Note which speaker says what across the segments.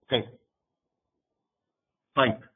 Speaker 1: اوكي طيب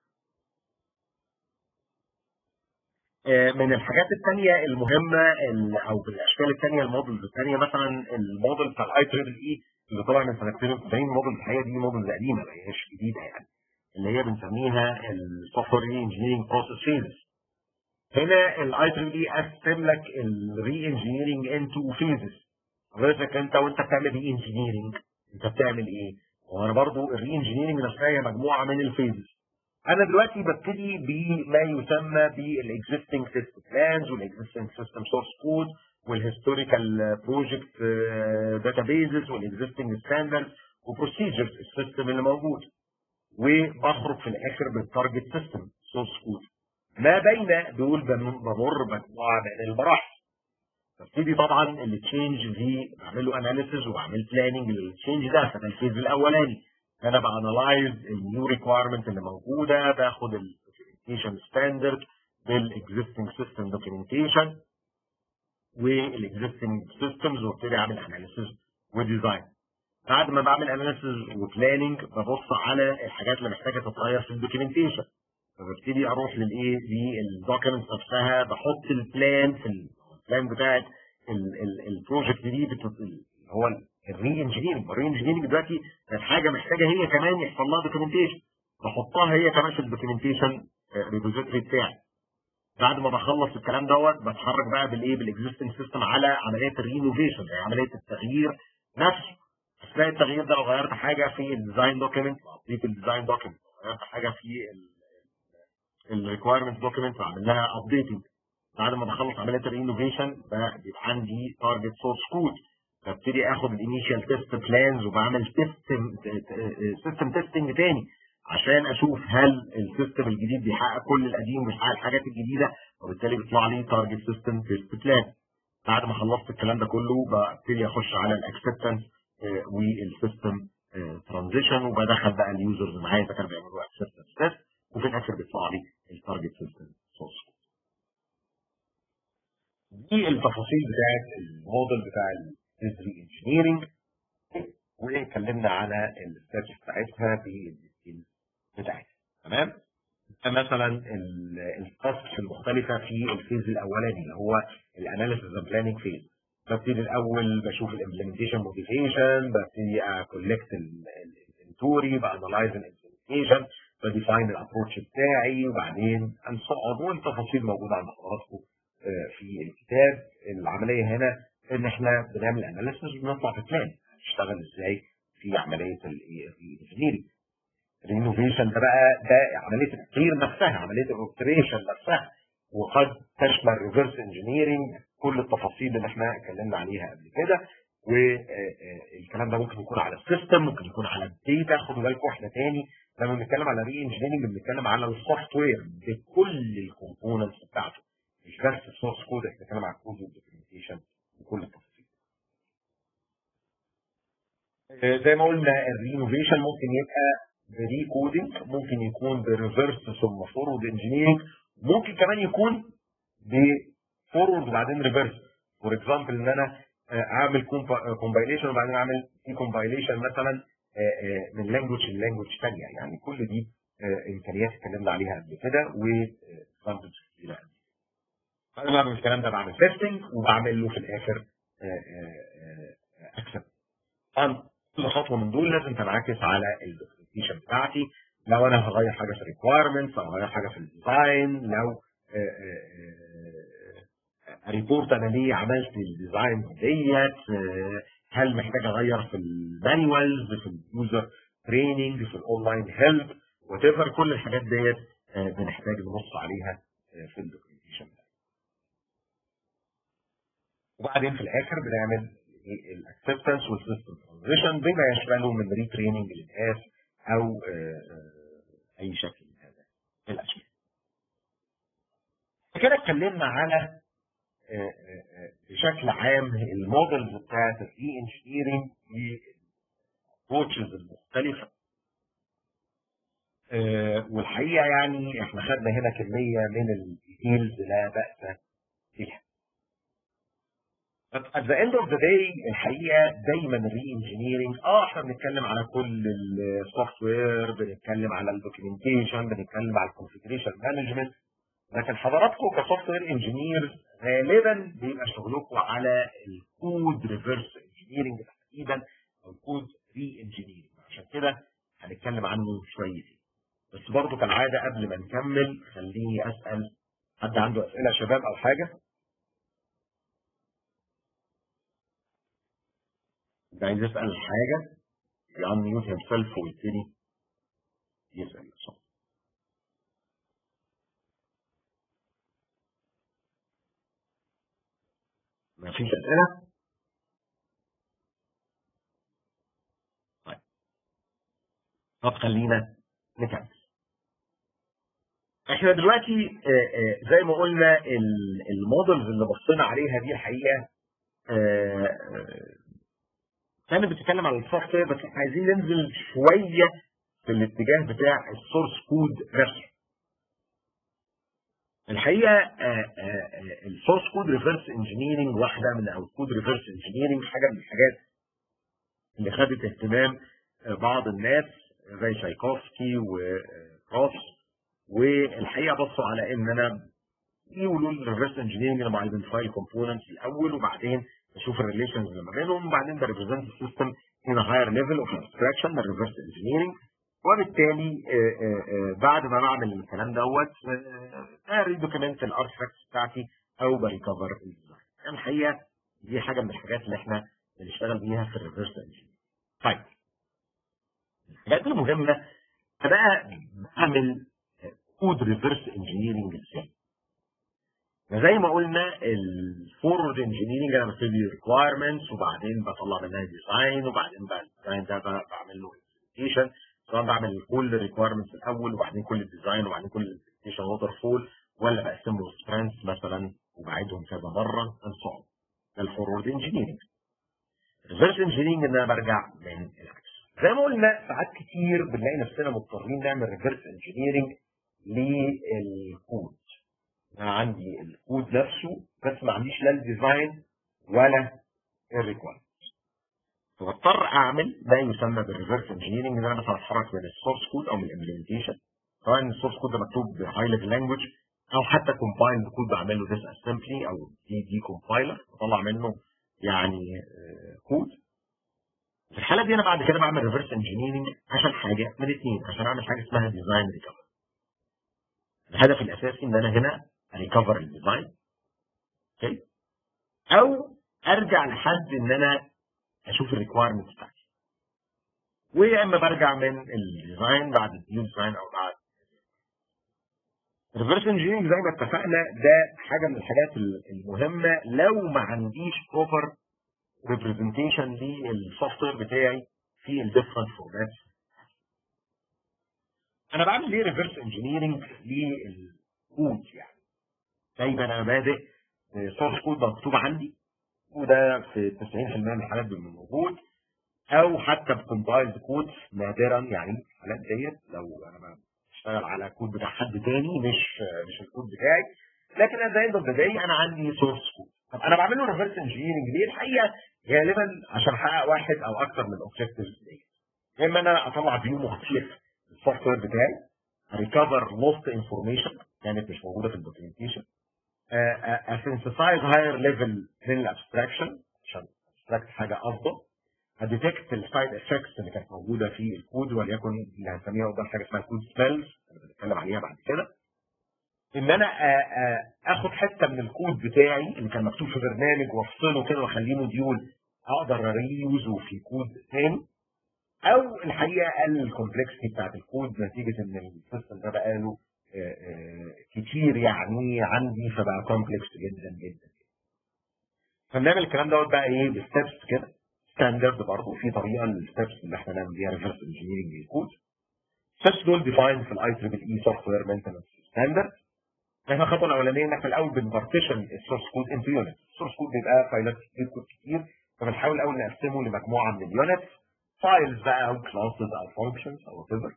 Speaker 1: آه، من الحاجات الثانيه المهمه او بالاشكال الثانيه المودلز الثانيه مثلا الموديل بتاع الاي تريبل اي اللي طلع من سنه 92 موديل الحقيقه دي موديلز قديمه ما هياش جديده يعني اللي هي بنسميها السوفت وير انجينيرنج بروسيس فيزز هنا الاي تريبل اي قسم لك الري انجينيرنج انتو فيزز حضرتك انت وانت بتعمل ري انجينيرنج انت بتعمل ايه؟ وانا برضو الري انجينيرنج نفسها هي مجموعه من الفيزز انا دلوقتي ببتدي بما يسمى بالاكزيستنج سيستم بلانز والاكزيستنج سيستم سورس كود والهيستوريكال بروجكت داتابيزز والاكزيستنج ستاندردز وبروسيجرز السيستم اللي موجود وبخرج في الاخر بالتارجت سيستم سورس كود ما بين دول بمر مجموعه من المراحل ببتدي طبعا التشينج دي بعمل له اناليسيز وبعمل بلاننج للتشينج ده فده الفيز الاولاني انا بانلايز النيو ريكويرمنت اللي موجوده باخد الدوكيومنتيشن ستاندرد بالاكزيستنج سيستم دوكيومنتيشن والاكزيستنج سيستمز وابتدي اعمل اناليسيز وديزاين بعد ما بعمل اناليسيز وبلاننج ببص على الحاجات اللي محتاجه تتغير في الدوكيومنتيشن فببتدي اروح للايه للدوكيومنت نفسها بحط البلان في البلان بتاعت البروجكت دي هو الري انجينيرنج الري انجينيرنج دلوقتي كانت حاجه محتاجه هي كمان يحصل لها دوكيومنتيشن بحطها هي كمان في الدوكيومنتيشن ريبوزيتوري بتاعي بعد ما بخلص الكلام دوت بتحرك بقى بالايه بالاكزيستنج سيستم على عمليه الرينوفيشن يعني عمليه التغيير نفسه اثناء التغيير ده لو غيرت حاجه في الديزاين دوكيمنت ابديت الديزاين دوكيمنت غيرت حاجه في الريكوايرمنت دوكيمنت واعمل لها ابديتنج بعد ما بخلص عمليه الرينوفيشن بيبقى عندي تارجت سورس كود ببتدي اخد الانيشال تيست بلانز وبعمل سيستم سيستم تيستنج تاني عشان اشوف هل السيستم الجديد بيحقق كل القديم وبيحقق الحاجات الجديده وبالتالي بيطلع لي تارجت سيستم تيست بلان بعد ما خلصت الكلام ده كله ببتدي اخش على الاكسبتنس والسيستم ترانزيشن وبدخل بقى اليوزرز معايا اذا كانوا بيعملوا اكسبتنس تيست وفي الاخر بيطلع لي التارجت سيستم سورس دي التفاصيل بتاعت الموديل بتاع الفيزري انجينيرنج واتكلمنا على الستاتس بتاعتها بالسكيل بتاعتها تمام مثلا التاسكس المختلفه في الفيز الاولاني اللي هو الاناليسيس اند بلاننج فيز ببتدي الاول بشوف الامبلمنتيشن موديفيشن ببتدي اكولكت الانفنتوري بانلايز الامبلمنتيشن بديفاين الابروتش بتاعي وبعدين انصعد والتفاصيل موجوده عند حضراتكم في الكتاب العمليه هنا ان احنا بنعمل اناليسيس وبنطلع في بلان نشتغل ازاي في عمليه الانجينيرنج الانوفيشن ده بقى ده عمليه التطوير نفسها عمليه الاوبريشن نفسها وقد تشمل ريفرس انجينيرنج كل التفاصيل اللي احنا اتكلمنا عليها قبل كده والكلام ده ممكن يكون على السيستم ممكن يكون على الداتا خدوا بالكم احنا تاني لما بنتكلم على ري انجينيرنج بنتكلم على السوفت وير بكل الكومبوننتس بتاعته مش بس السورس كود احنا بنتكلم على الكود والدوكيومنتيشن وكل التفاصيل زي ما قلنا الرينوفيشن ممكن يبقى بري كودنج ممكن يكون بريفرس ثم فورورد انجينيرنج ممكن كمان يكون بفورورد وبعدين ريفرس فور اكزامبل ان انا اعمل كومبايليشن وبعدين اعمل دي كومبايليشن مثلا من لانجوج للانجوج ثانيه يعني كل دي امكانيات اتكلمنا عليها قبل كده وادفانتج كتيره قبل انا بعمل الكلام ده بعمل تيستنج وبعمل له في الاخر اكسبت طبعا كل خطوه من دول لازم تنعكس على الدوكيومنتيشن بتاعتي لو انا هغير حاجه في الريكوايرمنتس او هغير حاجه في الديزاين لو ريبورت انا ليه عملت الديزاين ديت هل محتاج اغير في المانيوالز في اليوزر تريننج في الاونلاين هيلب وات كل الحاجات ديت بنحتاج نبص عليها في الدوكيومنتيشن وبعدين في الاخر بنعمل الاكسبتنس والسيستم ترانزيشن بما يشمله من ري تريننج للناس او اي شكل من هذا الاشياء. كده اتكلمنا على بشكل عام المودلز بتاعت الري انجينيرنج والابروتشز المختلفه والحقيقه يعني احنا خدنا هنا كميه من الديتيلز لا باس بها. But at the end of the day الحقيقه دايما الري انجينيرنج اه احنا بنتكلم على كل السوفت وير بنتكلم على الدوكيومنتيشن بنتكلم على الكونفجريشن مانجمنت لكن حضراتكم كسوفت وير انجينير غالبا بيبقى شغلكم على الكود ريفرس انجينيرنج تحديدا او الكود ري انجينيرنج عشان كده هنتكلم عنه شويتين بس برضه كالعاده قبل ما نكمل خليني اسال حد عنده اسئله يا شباب او حاجه اللي عايز يسال حاجه يانميوت هيم سيلف ويبتدي يسال صح ما فيش اسئله طيب طب خلينا نكمل احنا دلوقتي آه، آه، زي ما قلنا ال- المودلز اللي بصينا عليها دي الحقيقه آه، آه، كانت بتتكلم عن السوفت وير بس احنا عايزين ننزل شويه في الاتجاه بتاع السورس كود نفسه الحقيقه السورس كود ريفرس انجينيرنج واحده من او الكود ريفرس انجينيرنج حاجه من الحاجات اللي خدت اهتمام آه، بعض الناس زي شايكوفسكي وكروس والحقيقه بصوا على ان انا يقولوا الريفرس انجينيرنج لما ايدنتيفاي الكومبوننتس الاول وبعدين اشوف الريليشنز اللي ما بينهم وبعدين بريبريزنت السيستم ان هاير ليفل اوف ابستراكشن الريفرس انجينيرنج وبالتالي آه، آه، آه، بعد ما بعمل الكلام دوت ريدوكيمنت الارتفاكتس بتاعتي او بريكفر الديزاين يعني الحقيقه دي حاجه من الحاجات اللي احنا بنشتغل بيها في الريفرس انجينيرنج طيب الحاجات المهمه بقى بعمل كود ريفرس انجينيرنج ازاي زي ما قلنا الفورورد انجينيرنج انا ببتدي ريكوايرمنتس وبعدين بطلع منها ديزاين وبعدين بقى الديزاين ده بقى بعمل له امبلمنتيشن سواء بعمل كل الريكوايرمنتس الاول وبعدين كل الديزاين وبعدين كل الامبلمنتيشن ووتر فول ولا بقسمه سبرنتس مثلا وبعيدهم كذا مره and so on ده الفورورد انجينيرنج الريفرس انجينيرنج ان انا برجع من العكس زي ما قلنا ساعات كتير بنلاقي نفسنا مضطرين نعمل ريفرس انجينيرنج للكود انا عندي الكود نفسه بس ما عنديش لا الديزاين ولا الريكوايرمنت فبضطر اعمل ما يسمى بالريفرس انجينيرنج ان انا مثلا اتحرك من السورس كود او من الامبلمنتيشن سواء السورس كود ده مكتوب بهاي ليفل لانجوج او حتى كومبايلد كود بعمل له ديس اسمبلي او دي دي كومبايلر بطلع منه يعني كود في الحاله دي انا بعد كده بعمل ريفرس انجينيرنج عشان حاجه من اثنين عشان اعمل حاجه اسمها ديزاين ريكفري الهدف الاساسي ان انا هنا ريكفر الديزاين اوكي او ارجع لحد ان انا اشوف الريكوايرمنت بتاعتي ويا اما برجع من الديزاين بعد النيو ديزاين او بعد ريفرس انجينيرنج زي ما اتفقنا ده حاجه من الحاجات المهمه لو ما عنديش بروبر ريبريزنتيشن للسوفت وير بتاعي في الديفرنت فورمات انا بعمل ليه ريفرس انجينيرنج للكود يعني دايما انا بادئ سورس كود مكتوب عندي وده في 90% من الحالات بيبقى موجود او حتى بكومبايلد كود نادرا يعني الحالات ديت لو انا بشتغل على كود بتاع حد تاني مش مش الكود بتاعي لكن at the end of the day انا عندي سورس كود طب انا بعمل له ريفرس انجينيرنج ليه؟ الحقيقه غالبا عشان احقق واحد او اكثر من الاوبجكتيفز ديت يا اما انا اطلع فيو مختلف السوفت وير بتاعي ريكفر لوست انفورميشن كانت مش موجوده في الدوكيومنتيشن اسنسيسايز هاير ليفل من الابستراكشن عشان ابستراكت حاجه افضل اديتكت السايد افكتس اللي كانت موجوده في الكود وليكن اللي هنسميها قدام حاجه اسمها كود سبيلز اللي بنتكلم عليها بعد كده ان انا اخد حته من الكود بتاعي اللي كان مكتوب في برنامج وافصله كده واخليه موديول اقدر اريوزه في كود تاني او الحقيقه اقلل الكومبلكسيتي بتاعت الكود نتيجه ان السيستم ده بقى له كتير يعني عندي فبقى كومبلكس جدا جدا فبنعمل الكلام دوت بقى ايه بستبس كده ستاندرد برضه في طريقه للستبس اللي احنا نعمل بيها ريفرس انجينيرنج للكود ستبس دول ديفايند في الاي تريبل اي سوفت وير مينتنس ستاندرد احنا الخطوه الاولانيه ان احنا الاول بنبارتيشن السورس كود انتو يونت السورس كود بيبقى فايلات كتير كود كتير فبنحاول الاول نقسمه لمجموعه من اليونتس فايلز بقى او كلاسز او فانكشنز او وات ايفر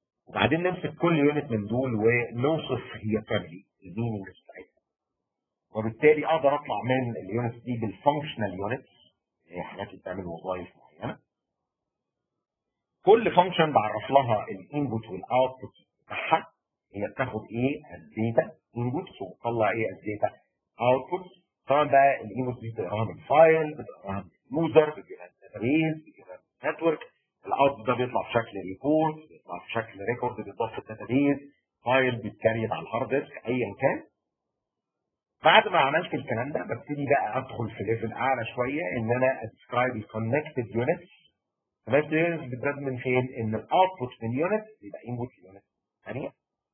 Speaker 1: وبعدين نمسك كل يونت من دول ونوصف هي بتعمل ايه الميننجز بتاعتها وبالتالي اقدر اطلع من اليونتس دي بالفانكشنال يونتس هي حاجات اللي بتعمل وظائف معينه كل فانكشن بعرف لها الانبوت والاوتبوت بتاعها هي بتاخد ايه الداتا انبوتس وبتطلع ايه الداتا اوتبوت طبعا بقى الانبوت دي بتقراها من فايل بتقراها من يوزر بتجيبها من داتابيز بتجيبها من نتورك الاوتبوت ده بيطلع في شكل ريبورت بيطلع في شكل ريكورد بيتضاف في الداتابيز فايل بيتكريت على الهارد ديسك ايا كان بعد ما عملت الكلام ده ببتدي بقى ادخل في ليفل اعلى شويه ان انا ادسكرايب الكونكتد يونتس الكونكتد يونتس بتبدا من فين؟ ان الاوتبوت من يونت يبقى انبوت يونت ثانيه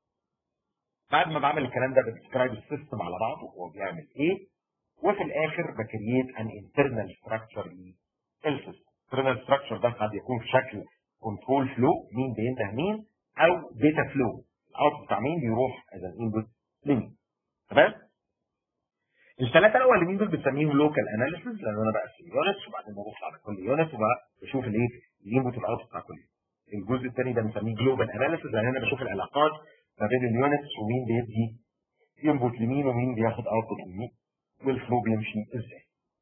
Speaker 1: بعد ما بعمل الكلام ده بدسكرايب السيستم على بعضه هو بيعمل ايه وفي الاخر بكريت ان انترنال ستراكشر للسيستم الانترنال ستراكشر ده قد يكون في شكل كنترول فلو مين بينده مين او داتا فلو الاوتبوت بتاع مين بيروح از ان انبوت لمين تمام الثلاثه الاولانيين دول بنسميهم لوكال اناليسيز لان انا بقسم يونتس وبعدين ببص على كل يونت وبشوف الايه الانبوت والاوتبوت بتاع كل يونت الجزء الثاني ده بنسميه جلوبال اناليسيز لان انا بشوف العلاقات ما بين اليونتس ومين بيدي انبوت لمين ومين بياخد اوتبوت لمين والفلو بيمشي ازاي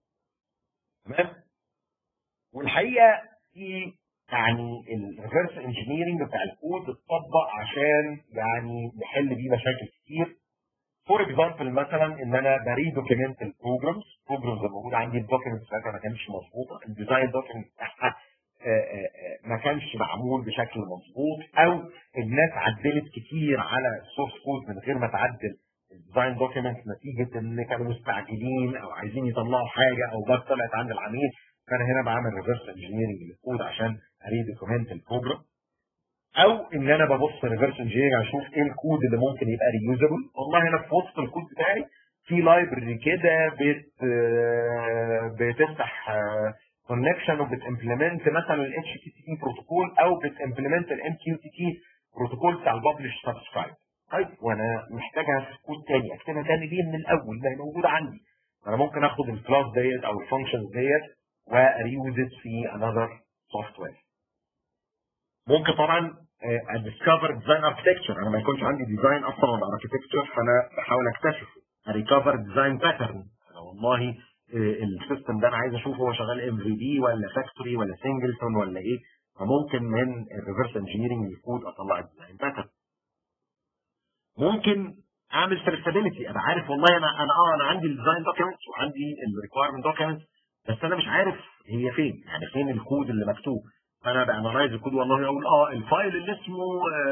Speaker 1: تمام والحقيقه في يعني الريفرس انجينيرنج بتاع الكود اتطبق عشان يعني نحل بيه مشاكل كتير فور اكزامبل مثلا ان انا بري دوكيمنت البروجرامز البروجرامز اللي موجوده عندي الدوكيمنت بتاعتها ما كانتش مظبوطه الديزاين دوكيمنت بتاعها ما كانش معمول بشكل مظبوط او الناس عدلت كتير على السورس كود من غير ما تعدل الديزاين دوكيمنت نتيجه ان كانوا مستعجلين او عايزين يطلعوا حاجه او بس طلعت عند العميل فانا هنا بعمل ريفرس انجينيرنج للكود عشان اري دوكيمنت البروجرام او ان انا ببص ريفرس انجينيرنج اشوف ايه الكود اللي ممكن يبقى ريوزبل والله هنا في وسط الكود بتاعي في لايبرري كده بت بتفتح كونكشن وبتمبلمنت مثلا الاتش تي تي بروتوكول او بتمبلمنت الام كيو تي تي بروتوكول بتاع الببلش سبسكرايب طيب وانا محتاجها في كود تاني اكتبها تاني ليه من الاول ما هي موجوده عندي انا ممكن اخد الكلاس ديت او الفانكشنز ديت وريوز في another سوفت وير ممكن طبعا اديسكفر ديزاين اركتكتشر انا ما يكونش عندي ديزاين اصلا ولا اركتكتشر فانا بحاول اكتشفه اريكفر ديزاين باترن انا والله السيستم ده انا عايز اشوف هو شغال ام في دي ولا فاكتوري ولا سنجلتون ولا ايه فممكن من الريفرس انجينيرنج الكود اطلع الديزاين باترن ممكن اعمل ترستابيلتي انا عارف والله انا انا اه انا عندي الديزاين دوكيومنتس وعندي الريكوايرمنت دوكيومنتس بس انا مش عارف هي فين يعني فين الكود اللي مكتوب فانا بانلايز الكود والله اقول اه الفايل اللي اسمه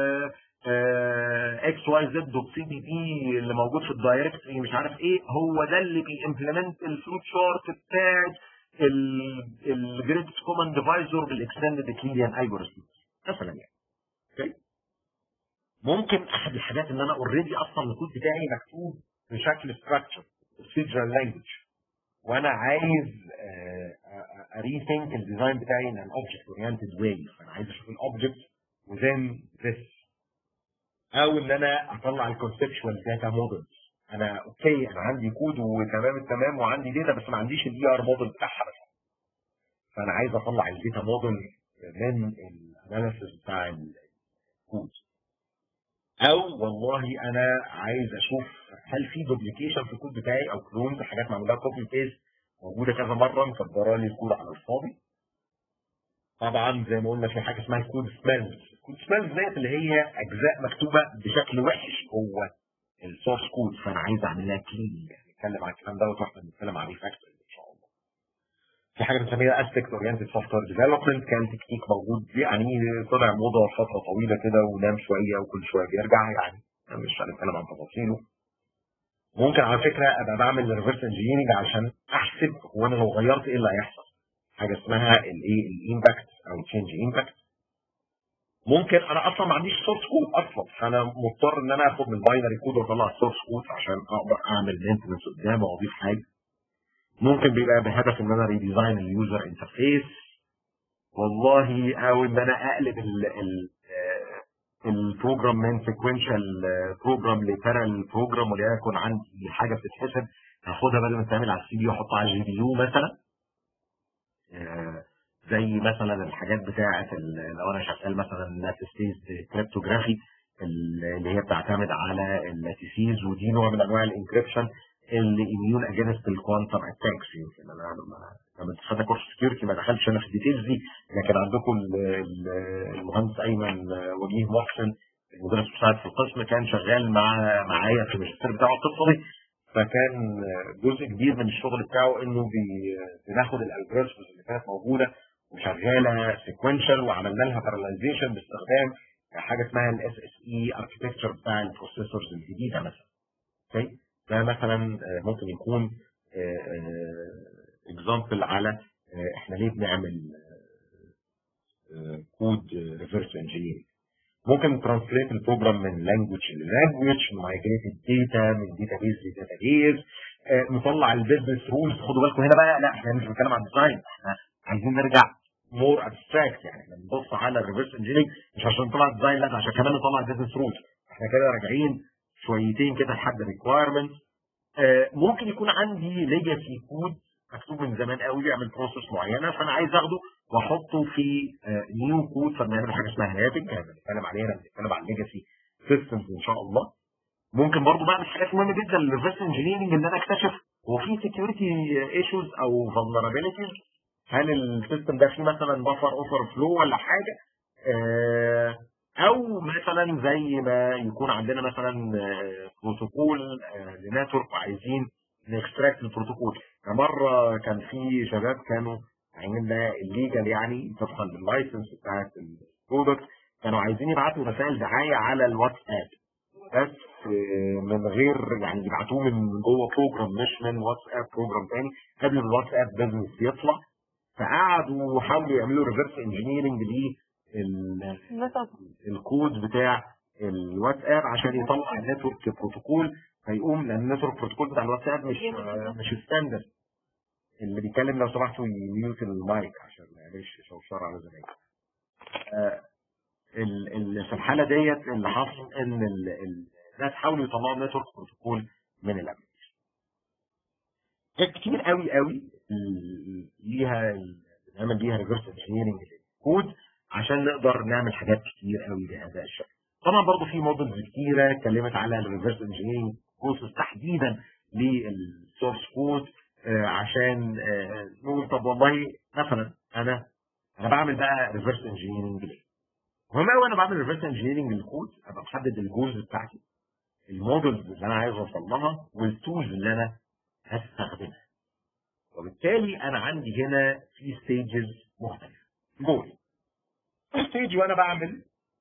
Speaker 1: اكس واي زد دوت سي دي بي اللي موجود في الدايركتري مش عارف ايه هو ده اللي بيمبلمنت الفلوت شارت بتاعت الجريتس كومن ديفايزر بالاكستندد كليان الجوريثم مثلا يعني اوكي ممكن احد الحاجات ان انا اوريدي اصلا الكود بتاعي مكتوب بشكل ستراكشر بروسيجرال لانجوج وانا عايز اريثينك الديزاين بتاعي ان ان اوبجكت اورينتد واي فانا عايز اشوف الاوبجكت وذن ذس او ان انا اطلع الكونسبشوال داتا موديل انا اوكي انا عندي كود وتمام التمام وعندي داتا بس ما عنديش الاي ار موديل بتاعها بس فانا عايز اطلع الداتا موديل من الاناليسيس بتاع الكود او والله انا عايز اشوف هل في دوبليكيشن في الكود بتاعي او كلونز حاجات معموله كوبي بيست موجوده كذا مره مكبره لي الكود على الفاضي طبعا زي ما قلنا في حاجه اسمها الكود سميلز الكود سميلز ديت اللي هي اجزاء مكتوبه بشكل وحش جوه السورس كود فانا عايز اعمل لها كليننج نتكلم عن الكلام دوت واحنا بنتكلم عن ريفاكتور ان شاء الله في حاجه بنسميها اسبكت اورينتد سوفت وير ديفلوبمنت كان تكنيك موجود يعني طلع موضه فتره طويله كده ونام شويه وكل شويه بيرجع يعني مش هنتكلم عن تفاصيله ممكن على فكره ابقى بعمل ريفرس انجينيرنج عشان احسب هو انا لو غيرت ايه اللي هيحصل حاجه اسمها الايه الامباكت او تشينج امباكت ممكن انا اصلا ما عنديش سورس كود اصلا فانا مضطر ان انا اخد من الباينري كود واطلع السورس كود عشان اقدر اعمل مينتنس قدام واضيف حاجه ممكن بيبقى بهدف ان انا ريديزاين اليوزر انترفيس والله او ان انا اقلب ال ال البروجرام من سيكونشال بروجرام لبارل بروجرام وليكن عندي حاجه بتتحسب هاخدها بدل ما تتعمل على السي بي واحطها على الجي بي يو مثلا زي مثلا الحاجات بتاعه لو انا شغال مثلا لاتستيز كريبتوجرافي اللي هي بتعتمد على اللاتيسيز ودي نوع من انواع الانكريبشن الاميون اجينست الكوانتم اتاكس يمكن انا لما خدت كورس سكيورتي ما دخلتش انا في الديتيلز دي لكن عندكم المهندس ايمن وجيه محسن المدرس مساعد في القسم كان شغال مع معايا في الماجستير بتاعه القصه دي فكان جزء كبير من الشغل بتاعه انه بناخد الالجوريثمز اللي كانت موجوده وشغاله سيكونشال وعملنا لها باراليزيشن باستخدام حاجه اسمها الاس اس اي اركتكتشر بتاع البروسيسورز الجديده مثلا اوكي ده مثلا ممكن يكون اكزامبل على احنا ليه بنعمل كود ريفرس انجينيرنج ممكن ترانسليت البروجرام من لانجوج للانجوج مايجريت الداتا من داتا بيز لداتا بيز نطلع البيزنس رولز خدوا بالكم هنا بقى لا احنا مش بنتكلم عن ديزاين احنا عايزين نرجع مور ابستراكت يعني بنبص على الريفرس انجينيرنج مش عشان نطلع ديزاين لا عشان كمان نطلع البيزنس رولز احنا كده راجعين شويتين كده لحد الريكوايرمنت ممكن يكون عندي ليجاسي كود مكتوب من زمان قوي بيعمل بروسيس معينه فانا عايز اخده واحطه في نيو كود فبنعمل حاجه اسمها هابنج بنتكلم عليها لما بنتكلم عن ليجاسي سيستمز ان شاء الله ممكن برضه بعمل حاجات مهمه جدا للريفرس انجينيرنج ان انا اكتشف هو في سكيورتي ايشوز او فولنربيلتيز هل السيستم ده فيه مثلا بفر اوفر فلو ولا حاجه او مثلا زي ما يكون عندنا مثلا بروتوكول لنتورك وعايزين نكستراكت البروتوكول مره كان في شباب كانوا عاملين ده الليجل يعني طبقا لللايسنس بتاعت البرودكت كانوا عايزين يبعتوا رسائل دعايه على الواتساب بس من غير يعني يبعتوه من جوه بروجرام مش من واتساب بروجرام تاني قبل ما الواتساب بزنس يطلع فقعدوا وحاولوا يعملوا ريفرس انجينيرنج الكود بتاع الواتساب عشان يطلع النتورك بروتوكول فيقوم لان النتورك بروتوكول بتاع الواتساب مش مش ستاندرد اللي بيتكلم لو سمحتوا يميوت المايك عشان ما يعملش شوشره على زمايله. آه في الحاله ديت اللي حصل ان الناس حاولوا يطلعوا نتورك بروتوكول من الابلكيشن. كتير قوي قوي ليها بنعمل بيها ريفرس انجينيرنج للكود عشان نقدر نعمل حاجات كتير قوي بهذا الشكل. طبعا برضه في مودلز كتيره اتكلمت على الريفرس انجينيرنج بروسس تحديدا للسورس كود آه عشان آه نقول طب والله مثلا انا انا بعمل بقى ريفرس انجينيرنج ليه؟ مهم قوي انا بعمل ريفرس انجينيرنج للكود ابقى محدد الجولز بتاعتي المودلز اللي انا عايز اوصل لها والتولز اللي انا هستخدمها وبالتالي انا عندي هنا في ستيجز مختلفه جول ستيج وانا بعمل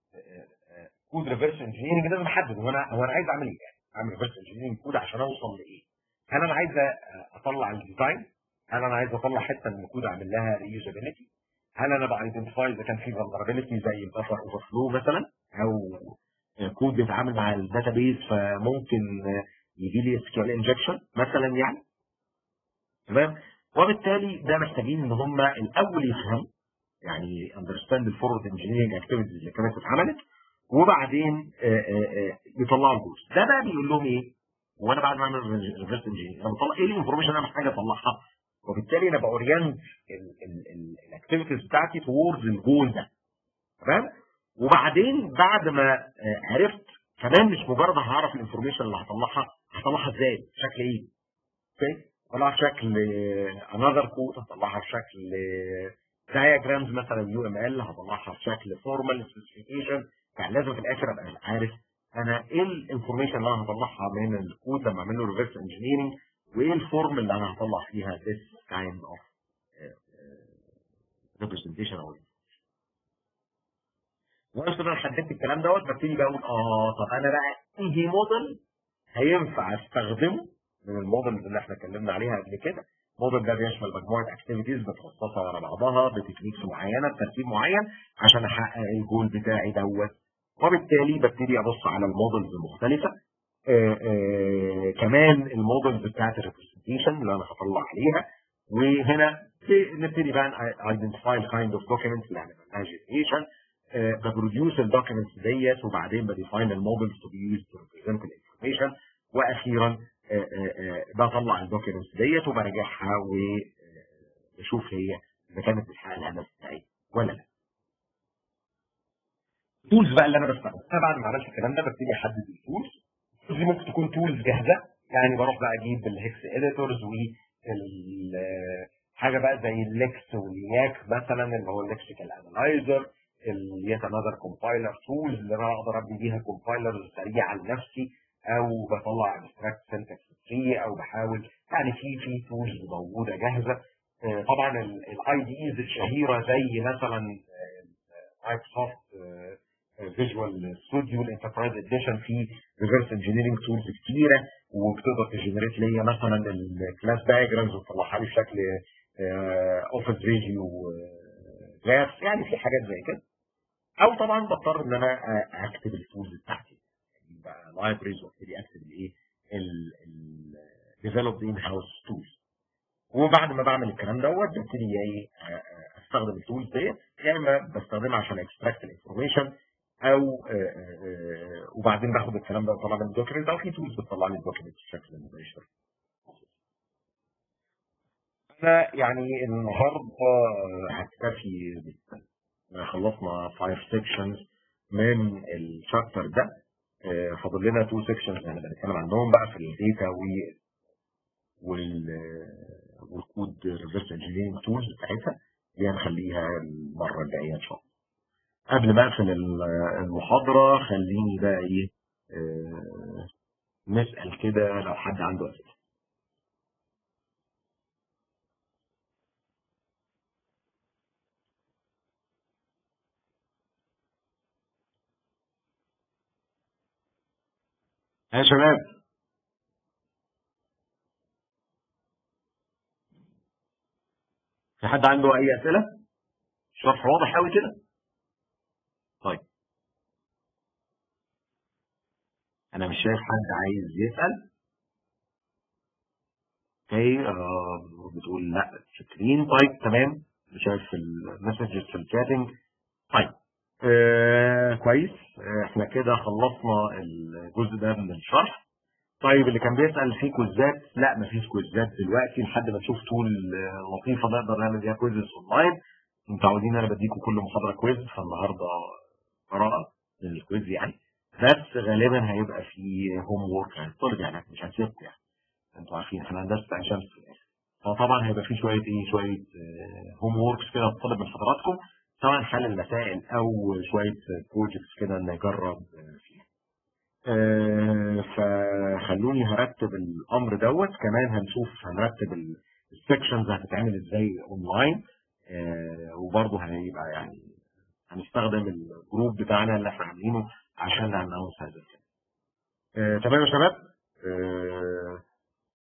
Speaker 1: كود ريفرس انجينيرنج لازم احدد هو انا هو انا عايز اعمل ايه يعني اعمل ريفرس انجينيرنج كود عشان اوصل لايه هل انا عايز اطلع الديزاين هل انا عايز اطلع حته من الكود اعمل لها ريوزابيلتي هل انا بايدنتيفاي اذا كان في فولنربيلتي زي البفر اوفر فلو مثلا او كود بيتعامل مع الداتابيز فممكن يجي لي اس كيو ال انجكشن مثلا يعني تمام وبالتالي ده محتاجين ان هم الاول يفهموا يعني اندرستاند الفورورد انجينيرنج اكتيفيتيز اللي كانت اتعملت وبعدين يطلعوا الجزء ده بقى بيقول لهم ايه وانا بعد ما اعمل ريفرس انجينيرنج انا بطلع ايه الانفورميشن انا محتاج اطلعها وبالتالي انا باورينت الاكتيفيتيز بتاعتي توردز الجول ده تمام وبعدين بعد ما عرفت كمان مش مجرد هعرف الانفورميشن اللي هطلعها هطلعها ازاي بشكل ايه اوكي هطلعها بشكل انذر كود هطلعها بشكل دايجرامز مثلا يو ام ال هطلعها بشكل فورمال سبيسيفيكيشن يعني لازم في الاخر ابقى عارف انا ايه الانفورميشن اللي انا هطلعها من الكود لما اعمل له ريفرس انجينيرنج وايه الفورم اللي انا هطلع فيها this kind of representation او وانس انا حددت الكلام دوت ببتدي بقول اه طب انا بقى انهي موديل هينفع استخدمه من الموديلز اللي احنا اتكلمنا عليها قبل كده الموديل ده بيشمل مجموعه اكتيفيتيز بتخصصها على بعضها بتكنيكس معينه بترتيب معين عشان احقق الجول بتاعي دوت وبالتالي ببتدي ابص على المودلز المختلفه آآ آآ كمان المودلز بتاعت الريبرزنتيشن اللي انا هطلع عليها وهنا نبتدي بقى ايدنتيفاي الكايند اوف دوكيومنتس اللي هنعمل لها جنريشن ببروديوس الدوكيومنتس ديت وبعدين بديفاين المودلز تو بي يوز تو ريبريزنت الانفورميشن واخيرا بطلع الدوكيومنتس ديت وبرجعها وبشوف هي اذا كانت بتحقق الهدف بتاعي ولا لا. التولز بقى اللي انا بستخدمها انا بعد ما عملت الكلام ده ببتدي احدد التولز دي ممكن تكون تولز جاهزه يعني بروح بقى اجيب الهكس اديتورز و حاجه بقى زي الليكس والياك مثلا اللي هو الليكسيكال انالايزر اليت انذر كومبايلر تولز اللي انا اقدر ابني بيها كومبايلر سريعه لنفسي او بطلع ابستراكت سنتكس فري او بحاول يعني في في تولز موجوده جاهزه آه، طبعا الاي دي ايز الشهيره زي مثلا مايكروسوفت فيجوال ستوديو الانتربرايز اديشن في ريفرس انجينيرنج تولز كتيره وبتقدر تجنريت ليا مثلا الكلاس دايجرامز وتطلعها لي بشكل اوفيس فيجيو جراف يعني في حاجات زي كده او طبعا بضطر ان انا اكتب التولز بتاعتي بقى لايبريز وابتدي اكتب الايه الديفلوب ان هاوس تولز وبعد ما بعمل الكلام دوت ببتدي ايه استخدم التولز ديت يا اما بستخدمها عشان اكستراكت الانفورميشن او وبعدين باخد الكلام ده وطلع من الدوكيمنت او في تولز بتطلع لي الدوكيمنت بشكل مباشر انا يعني النهارده هكتفي خلصنا 5 سيكشنز من الشابتر ده فاضل لنا 2 سيكشنز يعني بنتكلم عنهم بقى في الداتا و وال والكود ريفرس انجينيرنج تولز بتاعتها دي هنخليها المره الجايه ان شاء الله قبل ما اقفل المحاضره خليني بقى ايه آه نسال كده لو حد عنده اسئله يا شباب في حد عنده اي اسئله شرح واضح قوي كده طيب انا مش شايف حد عايز يسال اوكي آه بتقول لا شاكرين طيب تمام شايف المسجز في الشاتنج طيب آه كويس آه احنا كده خلصنا الجزء ده من الشرح طيب اللي كان بيسال في كويزات لا مفيش كويزات دلوقتي لحد ما نشوف تول لطيفه نقدر نعمل بيها كويزز اونلاين متعودين انا بديكم كل محاضره كويز فالنهارده قراءه للكويز يعني بس غالبا هيبقى في هوم وورك هنطلب يعني مش هنسيبكم يعني انتوا عارفين احنا هندسه عين شمس في الاخر فطبعا هيبقى في شويه ايه شويه هوم ووركس كده هتطلب من حضراتكم سواء حل المسائل او شويه بروجكتس كده نجرب فيها آه فخلوني هرتب الامر دوت كمان هنشوف هنرتب السكشنز هتتعمل ازاي اونلاين آه وبرضه هيبقى يعني هنستخدم الجروب بتاعنا اللي احنا عاملينه عشان نانونس هذا الكلام. آه تمام يا شباب؟